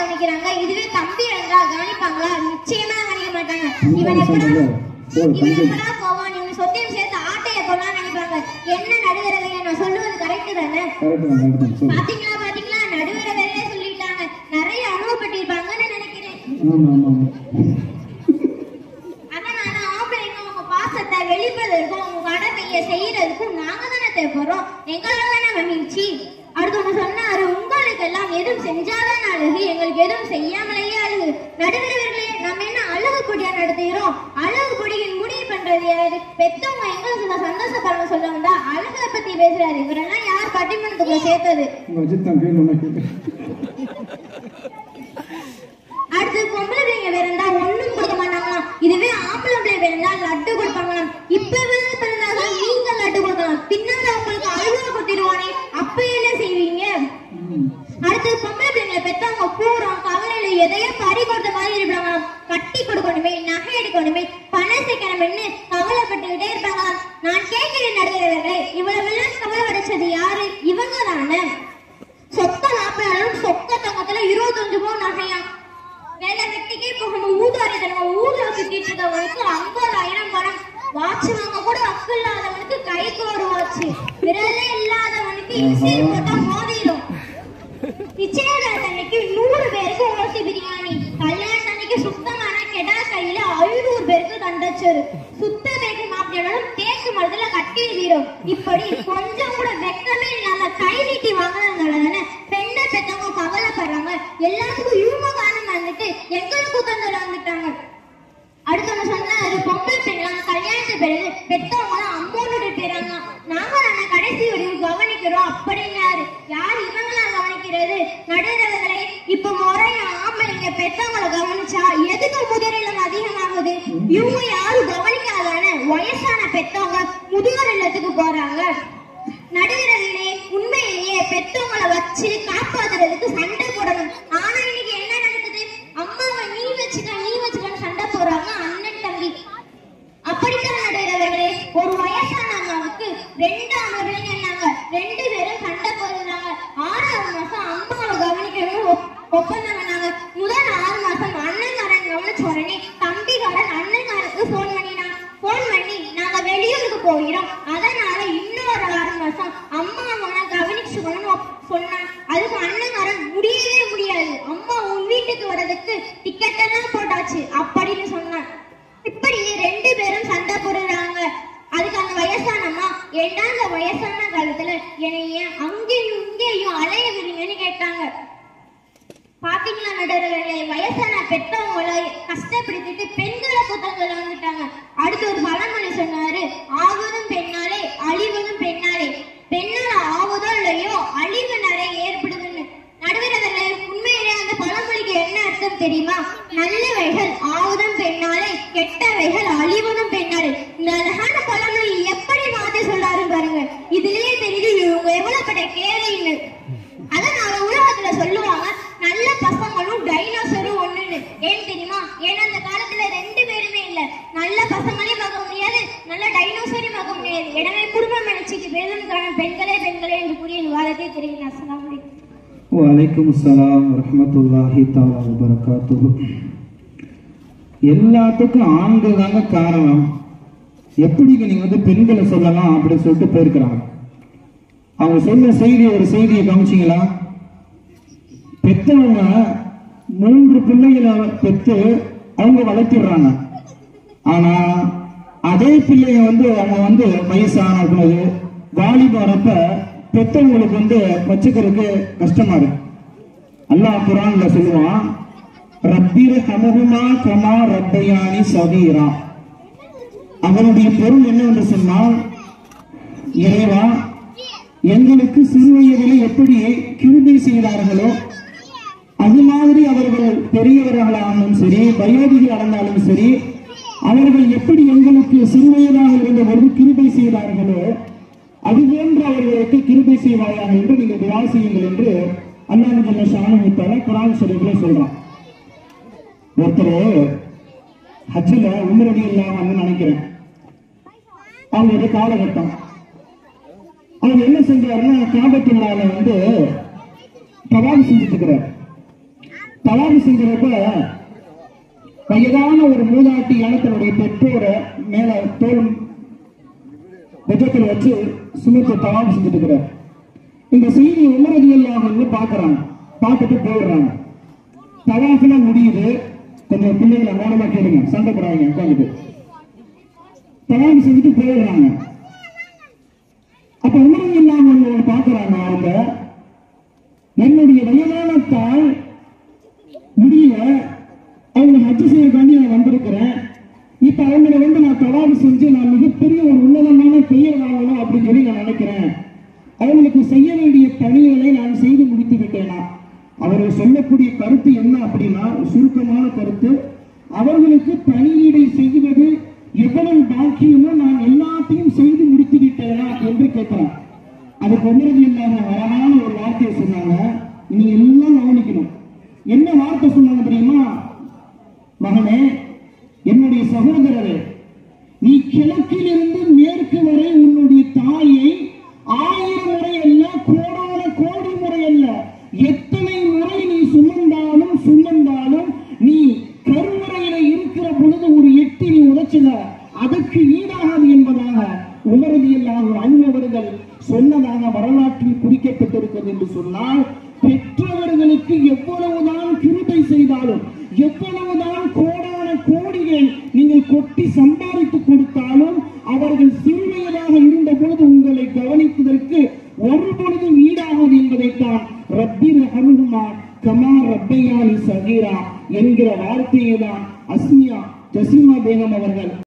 கவனிக்கிறாங்க இதுவே தம்பி இருந்தா கவனிப்பாங்களா நிச்சயமா கவனிக்க மாட்டாங்க தம்பி இவன் எப்படா சொல்றது ஓ இவன் தம்பி எப்படா போவான் இவன் சொத்தையும் சேர்த்து ஆட்டைய கொள்ளலாம் நினைப்பாங்க என்ன நடுவரவையா நான் சொல்லுவது கரெக்ட் தானே கரெக்ட் தான் கரெக்ட் தான் சரி பாத்தீங்களா பாத்தீங்களா நடுவரவையே சொல்லிட்டாங்க நிறைய அனுபவப்பட்டிருப்பாங்கன்னு நினைக்கிறேன் ஆமா ஆமா ஆமா அதனால ஆம்பளைங்க உங்க பாசத்தை வெளிப்படுறதுக்கும் உங்க கடமையை செய்யறதுக்கும் நாங்க தானே தேவைப்படுறோம் எங்களால தானே மகிழ்ச்சி அடுத்து ஒண்ணு சொன்னாரு உங்களுக்கு எல்லாம் எதுவும் செஞ்சாதான் அழகு எங்களுக்கு எதுவும் செய்யாமலேயே அழகு நடுவர்களே நம்ம என்ன அழகு போட்டியா நடத்துகிறோம் அழகு போட்டியின் முடிவு பண்றது யாரு பெத்தவங்க எங்களுக்கு இந்த சந்தோஷப்படணும் சொல்ல வந்தா அழகை பத்தி பேசுறாரு இவரெல்லாம் யார் பட்டிமன்றத்துக்குள்ள சேர்த்தது உங்க அஜித் தான் கேள்வி ஒண்ணா கேட்டு அடுத்து பொம்பளை பிள்ளைங்க பிறந்தா ஒண்ணும் கொடுக்க மாட்டாங்களாம் இதுவே ஆம்பளை பிள்ளை பிறந்தா லட்டு கொடுப்பாங்களாம் இப்பவே பிறந்தாதான் நீங்க லட்டு கொடுக்கலாம் பின்னால உங்களுக்கு அழுவ கொடுத்துருவானே அப்ப என்ன செய்வீங்க ம். அடுத்து பொம்பளை பிள்ளைங்க பெத்தவங்க பூரம் கவலையில எதையோ பறி கொடுத்த மாதிரி இருப்பாங்களாம் கட்டி கொடுக்கணுமே நகை எடுக்கணுமே பணம் சேர்க்கணும்னு கவலைப்பட்டுக்கிட்டே இருப்பாங்களாம் நான் கேட்கிறேன் நடுகிறவர்களே இவ்வளவு எல்லாம் கவலைப்படைச்சது யாரு இவங்க தானே சொத்த நாற்பதாயிரம் சொத்த தங்கத்துல இருபத்தஞ்சு பவுன் நகையா வேலை வெட்டிக்கே போகாம ஊதாரி தனமா ஊர்ல சுத்திட்டு இருக்கவனுக்கு ஐம்பதாயிரம் பணம் வாட்ச் வாங்க கூட அக்கு இல்லாதவனுக்கு கைக்கு ஒரு வாட்ச் விரலே இல்லாதவனுக்கு இசை போட்டா மோதிரும் நிச்சயதார்த்த அன்னைக்கு நூறு பேருக்கு ஓசி பிரியாணி கல்யாணம் அன்னைக்கு சுத்தமான கெடா கையில ஐநூறு பேருக்கு தண்டச்சோறு சுத்த பேருக்கு மாப்பிள்ளையோட தேக்கு மரத்துல கட்டி வீரும் இப்படி கொஞ்சம் கூட வெக்கமே இல்லாம கை நீட்டி வாங்கினதுனால தானே பெண்ணை பெத்தவங்க கவலைப்படுறாங்க எல்லாத்துக்கும் இவங்க காரணம் வந்துட்டு எங்களுக்கு தந்தோட வந்துட்டாங்க அடுத்தவங்க சொன்னாரு பொம்பளை பெண்லாம் கல்யாணத்து பிறகு பெத்தவங்களாம் அம்மோனோட பேராங்க நாங்க நாங்க கடைசி வரையும் கவனிக்கிறோம் அப்படின்னாரு யார் இவங்களாம் கவனிக்கிறது நடுறவர்களே இப்ப முறைய ஆம்பளைங்க பெத்தவங்களை கவனிச்சா எதுக்கு முதிரிலம் அதிகமாகுது இவங்க யாரும் கவனிக்காதான வயசான பெத்தவங்க முதியோர் இல்லத்துக்கு போறாங்க நடுகிறவர்களே உண்மையிலேயே பெத்தவங்களை வச்சு காப்பாத்துறதுக்கு சண்டை போடணும் ஆனா இன்னைக்கு என்ன நடக்குது அம்மாவை நீ வச்சுக்க நீ வச்சுக்கன்னு சண்டை போடுறாங்க அண்ணன் தம்பி அப்படித்தான் நடுகிறவர்களே ஒரு வயசான அம்மாவுக்கு ரெண்டு அமர்வுங்க என்னாங்க ரெண்டு பேரும் சண்டை போடுறாங்க ஆறாவது மாசம் அம்மாவை கவனிக்கணும் ஒப்- ஒப்பந்தம் பண்ணாங்க முதல் ஆறு மாசம் அண்ணன்காரன் கவனிச்ச உடனே தம்பிக்காரன் அண்ணன்காரனுக்கு போன் பண்ணினான் போன் பண்ணி நாங்க வெளியூருக்கு போகிறோம் அதனால இன்னொரு ஆறு மாசம் அம்மா அவனை கவனிச்சுக்கணும்னு ஒப்- சொன்னான் அதுக்கு அண்ணன்காரன் முடியவே முடியாது அம்மா உன் வீட்டுக்கு வர்றதுக்கு டிக்கெட் எல்லாம் போட்டாச்சு அப்படின்னு சொன்னான் இப்படி ரெண்டு பேரும் சண்டை போடுறாங்க அதுக்கு அந்த வயசான அம்மா ஏண்டா அந்த வயசான காலத்துல என்னை ஏன் அங்கேயும் இங்கேயும் அலைய விடுங்கன்னு கேட்டாங்க பாத்தீங்களா நடுவர்களே வயசான பெற்றவங்களை கஷ்டப்படுத்திட்டு பெண்களை குத்தம் சொல்ல வந்துட்டாங்க அடுத்து ஒரு பழமொழி சொன்னாரு ஆவதும் பெண்ணாலே அழிவதும் பெண்ணாலே பெண்ணால ஆவதோ இல்லையோ அழிவு நிறைய ஏற்படுதுன்னு நடுவர்களே உண்மையிலே அந்த பழமொழிக்கு என்ன அர்த்தம் தெரியுமா நல்லவைகள் ஆவதும் பெண்ணாலே கெட்டவைகள் அழிவதும் பெண்ணாலே இந்த அழகான பழமொழி எப்படி மாத்தி சொல்றாரு பாருங்க இதுலயே தெரியுது இவங்க எவ்வளவு பெரிய கேள்வின்னு அதனால உலகத்துல சொல்லுவாங்க நல்ல பசங்களும் டைனோசரும் ஒண்ணுன்னு ஏன் தெரியுமா ஏன்னா அந்த காலத்துல ரெண்டு பேருமே இல்ல நல்ல பசங்களையும் பார்க்க முடியாது நல்ல டைனோசரையும் பார்க்க முடியாது எனவே குடும்பம் நினைச்சிட்டு பெருதனுக்கான பெண்களே பெண்களே என்று கூறிய இந்த வாதத்தை தெரிவிக்கிறேன் அஸ்ஸலாமு அலைக்கும் வலைக்கும் அஸ்ஸலாம் வரஹ்மத்துல்லாஹி தஆலா வபரகாத்துஹு எல்லாத்துக்கும் ஆண்கள் தாங்க காரணம் எப்படிங்க நீங்க வந்து பெண்களை சொல்லலாம் அப்படின்னு சொல்லிட்டு போயிருக்கிறாங்க அவங்க சொன்ன செய்தி ஒரு செய்தியை கவனிச்சிங்களா பெத்தவங்க மூன்று பிள்ளைகளை பெத்து அவங்க வளர்த்திடுறாங்க ஆனா அதே பிள்ளைங்க வந்து அவங்க வந்து வயசானது வாலிபரப்ப பெத்தவங்களுக்கு வந்து வச்சுக்கிறதுக்கு கஷ்டமா இருக்கு அல்லாஹ் குரான்ல சொல்லுவான் ரப்பிர் ஹமஹுமா கமா ரப்பயானி சகீரா அவனுடைய பொருள் என்னவென்று சொன்னால் இறைவா எங்களுக்கு சிறு வயதில் எப்படி கிருபை செய்தார்களோ அது மாதிரி அவர்கள் பெரியவர்களானாலும் சரி வயோதிகள் அடைந்தாலும் சரி அவர்கள் எப்படி எங்களுக்கு சிறுவயதாக இருந்த பொழுது கிருபை செய்தார்களோ அதுபோன்று அவர்களுக்கு கிருபை செய்வாயாக என்று நீங்கள் துவா செய்யுங்கள் என்று அல்லாஹ் ஜல்ல ஷானுத்தால குரான் ஷரீஃப்ல சொல்றான் ஒருத்தர் ஹஜ்ஜில் உமரடி இல்லாமல் நினைக்கிறேன் அவங்களுடைய காலகட்டம் அவர் என்ன செஞ்சாருன்னா காபத்துள்ளால வந்து தவாபு செஞ்சுட்டு இருக்கிறார் தலாவி செஞ்சப்ப வயதான ஒரு மூதாட்டியான தன்னுடைய பெற்றோரை மேல தோல் புஜத்தில் வச்சு சுமத்து தலாவி செஞ்சுட்டு இருக்கிறார் இந்த செய்தி உமரதி எல்லாம் பாக்குறாங்க பார்த்துட்டு போயிடுறாங்க தலாஃபெல்லாம் முடியுது கொஞ்சம் பிள்ளைகளை கவனமா கேளுங்க சண்டை போடாதீங்க உட்காந்துட்டு தலாவி செஞ்சுட்டு போயிடுறாங்க அப்ப உமரதி இல்லாம பாக்குறாங்க அவங்க என்னுடைய வயதான தாய் முடியல அவங்க ஹஜ் செய்யக்காண்டி நான் வந்திருக்கிறேன் இப்ப அவங்களை வந்து நான் தவாவு செஞ்சு நான் மிகப்பெரிய ஒரு உன்னதமான பெயர் வாங்கணும் அப்படின்னு சொல்லி நான் நினைக்கிறேன் அவங்களுக்கு செய்ய வேண்டிய பணிகளை நான் செய்து முடித்து விட்டேனா அவர் சொல்லக்கூடிய கருத்து என்ன அப்படின்னா சுருக்கமான கருத்து அவர்களுக்கு பணியீடை செய்வது எவ்வளவு பாக்கியமோ நான் எல்லாத்தையும் செய்து முடித்து விட்டேனா என்று கேட்கிறான் அதுக்கு ஒன்றது இல்லாம அழகான ஒரு வார்த்தையை சொன்னாங்க நீ எல்லாம் கவனிக்கணும் என்ன வார்த்தை சொன்னாங்க தெரியுமா மகனே என்னுடைய சகோதரரே நீ கிழக்கிலிருந்து மேற்கு வரை உன்னுடைய தாயை ஆயிரம் முறை அல்ல கோடான கோடி முறை அல்ல எத்தனை முறை நீ சுமந்தாலும் சுமந்தாலும் நீ கருவறையில இருக்கிற பொழுது ஒரு எட்டி நீ உதைச்சுல அதற்கு ஈடாகாது என்பதாக உமரதியல்லாக அன்பவர்கள் சொன்னதாக வரலாற்றில் குறிக்கப்பட்டிருக்கிறது என்று சொன்னால் பெற்றவர்களுக்கு எவ்வளவுதான் கிருபை செய்தாலும் எவ்வளவுதான் கோடான கோடிகள் நீங்கள் கொட்டி சம்பாதித்து கொடுத்தாலும் அவர்கள் சிறுமையதாக இருந்த பொழுது உங்களை கவனிப்பதற்கு ஒரு பொழுதும் ஈடாகாது என்பதைத்தான் ரப்பிர் ஹருமா கமா ரப்பையானி சகீரா என்கிற வார்த்தையை தான் அஸ்மியா ஜசீமா பேகம் அவர்கள்